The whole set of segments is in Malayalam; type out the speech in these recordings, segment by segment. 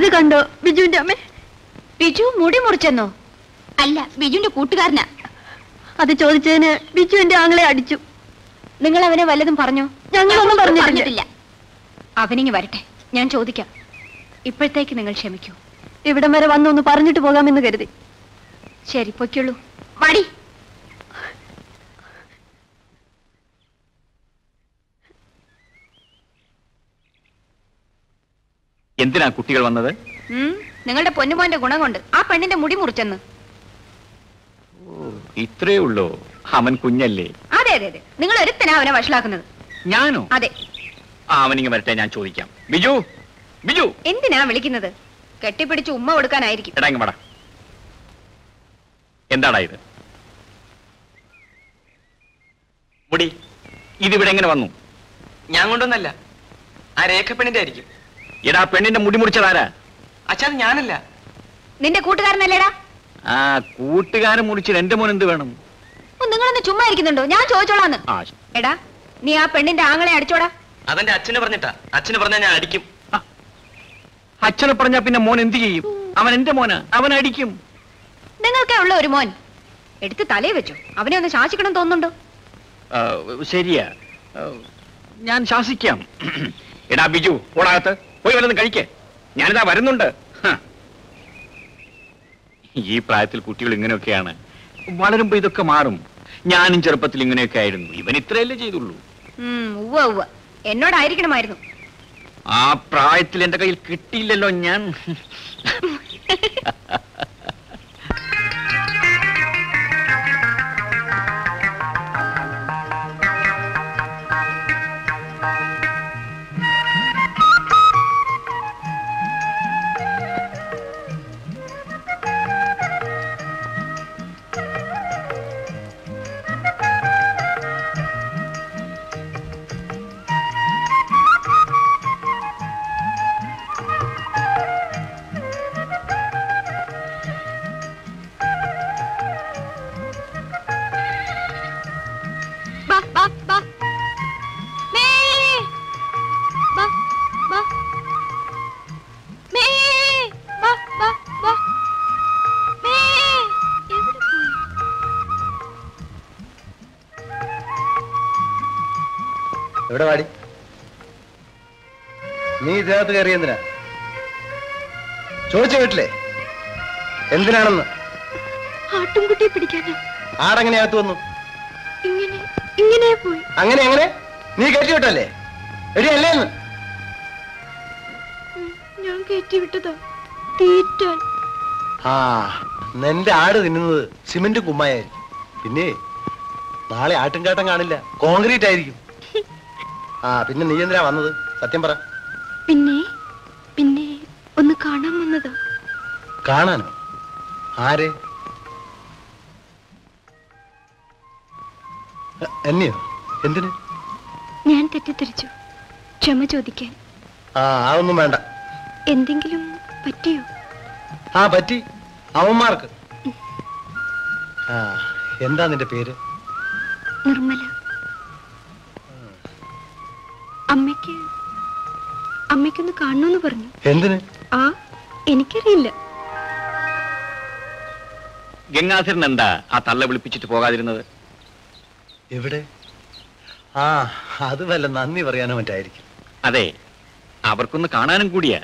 ഇത് കണ്ടോ ബിജുവിന്റെ അമ്മ ബിജു മുടി മുറിച്ചെന്നോ അല്ല ബിജുവിന്റെ കൂട്ടുകാരനാ അത് ചോദിച്ചതിന് ബിജു എന്റെ ആങ്ങളെ അടിച്ചു നിങ്ങൾ അവനെ വല്ലതും പറഞ്ഞോ ഞങ്ങളൊന്നും പറഞ്ഞിട്ടില്ല അവനിങ്ങി വരട്ടെ ഞാൻ ചോദിക്കാം ഇപ്പോഴത്തേക്ക് നിങ്ങൾ ക്ഷമിക്കൂ ഇവിടം വരെ വന്നൊന്ന് പറഞ്ഞിട്ട് പോകാമെന്ന് കരുതി ശരി പൊയ്ക്കുള്ളൂ മടി എന്തിനാ കുട്ടികൾ വന്നത് ഉം, നിങ്ങളുടെ പൊന്നുമോന്റെ ഗുണം കൊണ്ട് ആ പെണ്ണിന്റെ മുടി മുറിച്ചെന്ന് ഇത്രേ ഉള്ളൂ അവൻ കുഞ്ഞല്ലേ അതെ അതെ അതെ നിങ്ങൾ ഒരുത്തനാ അവനെ വഷളാക്കുന്നത് ഞാനോ അതെ ആ അവനിങ്ങ് വരട്ടെ ഞാൻ ചോദിക്കാം ബിജു ബിജു എന്തിനാ വിളിക്കുന്നത് കെട്ടിപ്പിടിച്ച് ഉമ്മ കൊടുക്കാനായിരിക്കും എടാ ഇങ്ങ് വാടാ എന്താടാ ഇത് മുടി ഇതിവിടെ എങ്ങനെ വന്നു ഞാൻ കൊണ്ടൊന്നല്ല ആ രേഖപ്പെണ്ണിന്റെ ആയിരിക്കും എടാ പെണ്ണിന്റെ മുടി മുറിച്ചതാരാ അച്ഛാ അത് ഞാനല്ല നിന്റെ കൂട്ടുകാരനല്ലേടാ ആ കൂട്ടുകാരൻ മുറിച്ചിട്ട് എന്റെ മോൻ എന്ത് വേണം ഓ, നിങ്ങളൊന്ന് ചുമ്മാ ഇരിക്കുന്നുണ്ടോ ഞാൻ ചോദിച്ചോളാന്ന് ആ എടാ നീ ആ പെണ്ണിന്റെ ആങ്ങളെ അടിച്ചോടാ അതെന്റെ അച്ഛനെ പറഞ്ഞിട്ടാ അച്ഛന് പറഞ്ഞാൽ ഞാൻ അടിക്കും അച്ഛനെ പറഞ്ഞാ പിന്നെ മോൻ എന്ത് ചെയ്യും അവൻ എന്റെ മോനാ അവൻ അടിക്കും നിങ്ങൾക്കേ ഉള്ള ഒരു മോൻ എടുത്ത് തലേ വെച്ചു അവനെ ഒന്ന് ശാസിക്കണം തോന്നുന്നുണ്ടോ ആ, ശരിയാ ആ, ഞാൻ ശാസിക്കാം എടാ ബിജു ഓടാകത്ത് പോയി വല്ലതും കഴിക്കേ ഞാനിതാ വരുന്നുണ്ട് ഹ. ഈ പ്രായത്തിൽ കുട്ടികൾ ഇങ്ങനെയൊക്കെയാണ് വളരുമ്പോ ഇതൊക്കെ മാറും ഞാനും ചെറുപ്പത്തിൽ ഇങ്ങനെയൊക്കെ ആയിരുന്നു ഇവൻ ഇത്രയല്ലേ ചെയ്തുള്ളൂ ഉം, ഉവ്വ ഉവ്വ എന്നോടായിരിക്കണമായിരുന്നു ആ പ്രായത്തിൽ എന്റെ കയ്യിൽ കിട്ടിയില്ലല്ലോ ഞാൻ ബാ, ബാ, ബാ. മേ. ബാ, ബാ. മേ. ബാ, ബാ, ബാ. മേ. എവിടെ പോയി? എവിടെ വാടി നീ ഇതിനകത്ത് കയറി എന്തിനാ ചോദിച്ചു കേട്ടില്ലേ എന്തിനാണെന്ന് ആട്ടുംകുട്ടിയെ പിടിക്കാനാ ആടെങ്ങനെ അകത്ത് വന്നു ഇങ്ങനെ ഇങ്ങനെ പോയി അങ്ങനെ എങ്ങനെ നീ കയറ്റി വിട്ടല്ലേ എടി അല്ലേന്ന് ഞാൻ കയറ്റി വിട്ടതാ തീറ്റാൻ ആ നിന്റെ ആട് തിന്നുന്നത് സിമന്റ് കുമ്മായായിരിക്കും പിന്നെ നാളെ ആട്ടുംകാട്ടം കാണില്ല കോൺക്രീറ്റ് ആയിരിക്കും ആ പിന്നെ നീ എന്തിനാ വന്നത് സത്യം പറ പിന്നെ പിന്നെ ഒന്ന് കാണാൻ വന്നതാ കാണാനോ ആരെ എ- എന്നെയോ എന്തിന് ഞാൻ തെറ്റിദ്ധരിച്ചു ക്ഷമ ചോദിക്കാൻ ആ അതൊന്നും വേണ്ട എന്തെങ്കിലും പറ്റിയോ ആ പറ്റി അവന്മാർക്ക് ആ എന്താ നിന്റെ പേര് നിർമ്മല അമ്മയ്ക്ക് അമ്മയ്ക്കൊന്ന് കാണണമെന്ന് പറഞ്ഞു എന്തിന് ആ എനിക്കറിയില്ല ഗംഗാധരൻ എന്താ ആ തള്ള വിളിപ്പിച്ചിട്ട് പോകാതിരുന്നത് എവിടെ ആ അത് വല്ല നന്ദി പറയാനോ മറ്റായിരിക്കും അതെ അവർക്കൊന്ന് കാണാനും കൂടിയാ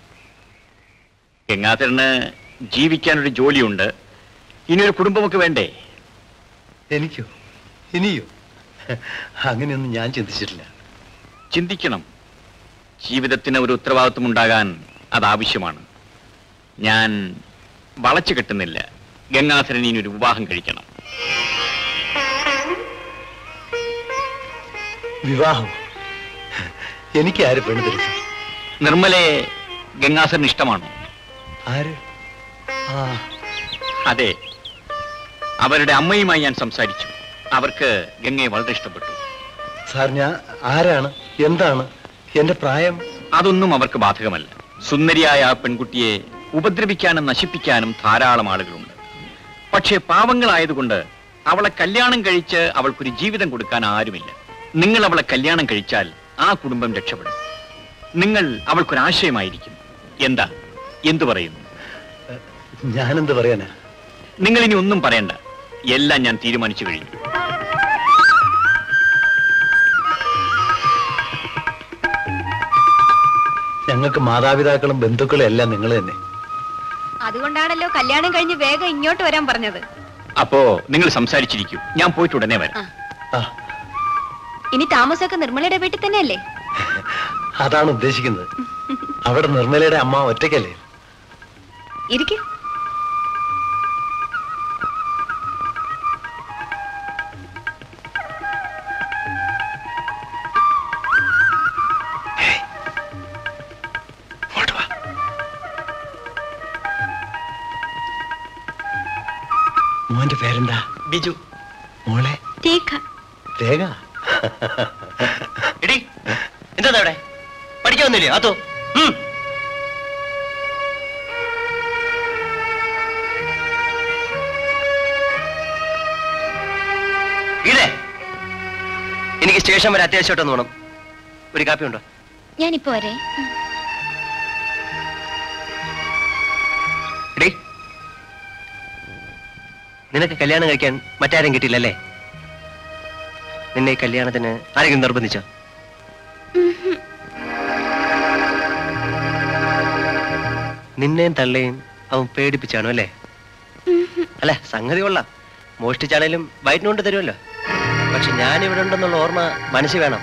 ഗംഗാധരന് ജീവിക്കാനൊരു ജോലിയുണ്ട് ഇനിയൊരു കുടുംബമൊക്കെ വേണ്ടേ എനിക്കോ ഇനിയോ അങ്ങനെയൊന്നും ഞാൻ ചിന്തിച്ചിട്ടില്ല ചിന്തിക്കണം ജീവിതത്തിന് ഒരു ഉത്തരവാദിത്വം ഉണ്ടാകാൻ അത് ആവശ്യമാണ് ഞാൻ വളച്ചു കെട്ടുന്നില്ല ഗംഗാധരൻ ഇനി ഒരു വിവാഹം കഴിക്കണം വിവാഹം എനിക്ക് ആര് പെണ്ണ് തരും നിർമ്മലയെ ഗംഗാധരന് ഇഷ്ടമാണോ ആര് ആ അതെ അവരുടെ അമ്മയുമായി ഞാൻ സംസാരിച്ചു അവർക്ക് ഗംഗയെ വളരെ ഇഷ്ടപ്പെട്ടു സാർ ഞാൻ ആരാണ് എന്താണ് എന്റെ പ്രായം അതൊന്നും അവർക്ക് ബാധകമല്ല സുന്ദരിയായ ആ പെൺകുട്ടിയെ ഉപദ്രവിക്കാനും നശിപ്പിക്കാനും ധാരാളം ആളുകളുണ്ട് പക്ഷേ പാവങ്ങളായതുകൊണ്ട് അവളെ കല്യാണം കഴിച്ച് അവൾക്കൊരു ജീവിതം കൊടുക്കാൻ ആരുമില്ല നിങ്ങൾ അവളെ കല്യാണം കഴിച്ചാൽ ആ കുടുംബം രക്ഷപ്പെടും നിങ്ങൾ അവൾക്കൊരാശയമായിരിക്കും എന്താ എന്തു പറയുന്നു ഞാനെന്ത് പറയാനാ നിങ്ങൾ ഇനി ഒന്നും പറയണ്ട എല്ലാം ഞാൻ തീരുമാനിച്ചു കഴിഞ്ഞു ഞങ്ങൾക്ക് മാതാപിതാക്കളും ബന്ധുക്കളും എല്ലാം നിങ്ങൾ തന്നെ അതുകൊണ്ടാണല്ലോ കല്യാണം കഴിഞ്ഞ് വേഗം ഇങ്ങോട്ട് വരാൻ പറഞ്ഞത് അപ്പോ നിങ്ങൾ സംസാരിച്ചിരിക്കൂ ഞാൻ പോയിട്ട് ഉടനെ വരാം ആ ഇനി താമസമൊക്കെ നിർമ്മലയുടെ വീട്ടിൽ തന്നെയല്ലേ അതാണ് ഉദ്ദേശിക്കുന്നത് അവിടെ നിർമ്മലയുടെ അമ്മ ഒറ്റയ്ക്കല്ലേ ഇരിക്കും ഇങ്ങോട്ട് വാ. മോന്റെ പേരെന്താ ബിജു മോളെ രേഖ രേഖ എടി എന്താ അവിടെ പഠിക്കാൻ വന്നില്ലേ അതോ ഇതേ എനിക്ക് സ്റ്റേഷൻ വരെ അത്യാവശ്യമായിട്ടൊന്ന് വേണം ഒരു കാപ്പി ഉണ്ടോ ഞാനിപ്പോ വരെ എടി നിനക്ക് കല്യാണം കഴിക്കാൻ മറ്റാരും കിട്ടിയില്ലല്ലേ നിന്നെ ഈ കല്യാണത്തിന് ആരെങ്കിലും നിർബന്ധിച്ചോ നിന്നെയും തള്ളയും അവൻ പേടിപ്പിച്ചാണോ അല്ലേ അല്ല സംഗതി കൊള്ളാം മോഷ്ടിച്ചാണേലും വയറ്റിനുകൊണ്ട് തരുമല്ലോ പക്ഷെ ഞാൻ ഇവിടെ ഉണ്ടെന്നുള്ള ഓർമ്മ മനസ്സിൽ വേണം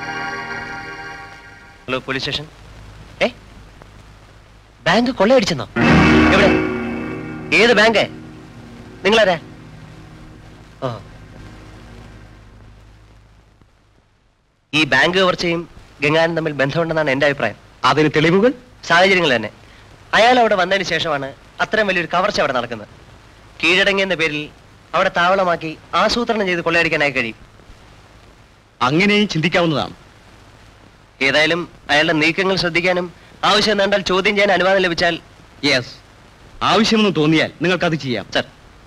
ഹലോ പോലീസ് സ്റ്റേഷൻ ഏ ബാങ്ക് കൊള്ളയടിച്ചെന്നോ എവിടെ ഏത് ബാങ്ക് നിങ്ങളാരാ ഓ ഈ ബാങ്ക് കവർച്ചയും ഗംഗാനും തമ്മിൽ ബന്ധമുണ്ടെന്നാണ് എന്റെ അഭിപ്രായം അതിന് തെളിവുകൾ സാഹചര്യങ്ങൾ തന്നെ അയാൾ അവിടെ വന്നതിന് ശേഷമാണ് അത്രയും വലിയൊരു കവർച്ച അവിടെ നടക്കുന്നത് കീഴടങ്ങി എന്ന പേരിൽ അവിടെ താവളമാക്കി ആസൂത്രണം ചെയ്ത് കൊള്ളയടിക്കാനായി കഴിയും അങ്ങനെയും ചിന്തിക്കാവുന്നതാണ് ഏതായാലും അയാളുടെ നീക്കങ്ങൾ ശ്രദ്ധിക്കാനും ആവശ്യം നേണ്ടാൽ ചോദ്യം ചെയ്യാൻ അനുവാദം ലഭിച്ചാൽ യെസ് ആവശ്യമെന്ന് തോന്നിയാൽ നിങ്ങൾക്കത് ചെയ്യാം സർ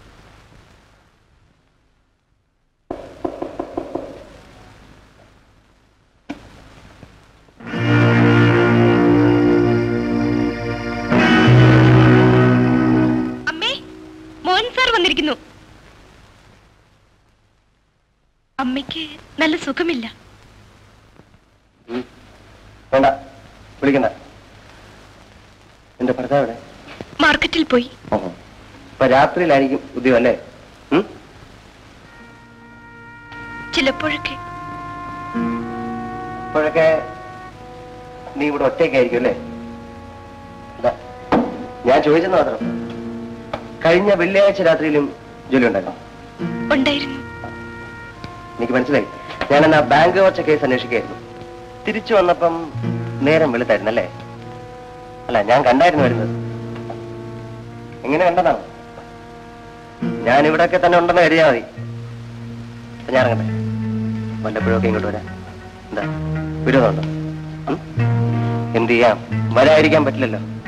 അമ്മേ മോഹൻ സാർ വന്നിരിക്കുന്നു അമ്മയ്ക്ക് നല്ല സുഖമില്ല വേണ്ട വിളിക്കണ്ട എന്റെ ഭർത്താവ് എവിടെ മാർക്കറ്റിൽ പോയി ഓഹോ ഇപ്പൊ രാത്രിയിലായിരിക്കും ഉദ്യോഗം അല്ലേ ഉം? ചിലപ്പോഴൊക്കെ ഇപ്പോഴൊക്കെ നീ ഇവിടെ ഒറ്റയ്ക്കായിരിക്കും അല്ലേ ഇതാ, ഞാൻ ചോദിച്ചെന്ന് മാത്രം കഴിഞ്ഞ വെള്ളിയാഴ്ച രാത്രിയിലും ജോലി ഉണ്ടായിരുന്നു ഉണ്ടായിരുന്നു എനിക്ക് മനസ്സിലായി ഞാൻ എന്നാ ബാങ്ക് വച്ച കേസ് അന്വേഷിക്കായിരുന്നു തിരിച്ചു വന്നപ്പം നേരം വെളുത്തായിരുന്നു അല്ലേ അല്ല ഞാൻ കണ്ടായിരുന്നു വരുന്നത് എങ്ങനെ കണ്ടതാണ് ഞാൻ ഇവിടെയൊക്കെ തന്നെ ഉണ്ടെന്ന് കരുതിയാൽ മതി അപ്പൊ ഞാൻ ഇറങ്ങട്ടെ വല്ലപ്പോഴൊക്കെ ഇങ്ങോട്ട് വരാം എന്താ വിരോധമുണ്ടോ ഉം? എന്ത് ചെയ്യാം വരാതിരിക്കാൻ പറ്റില്ലല്ലോ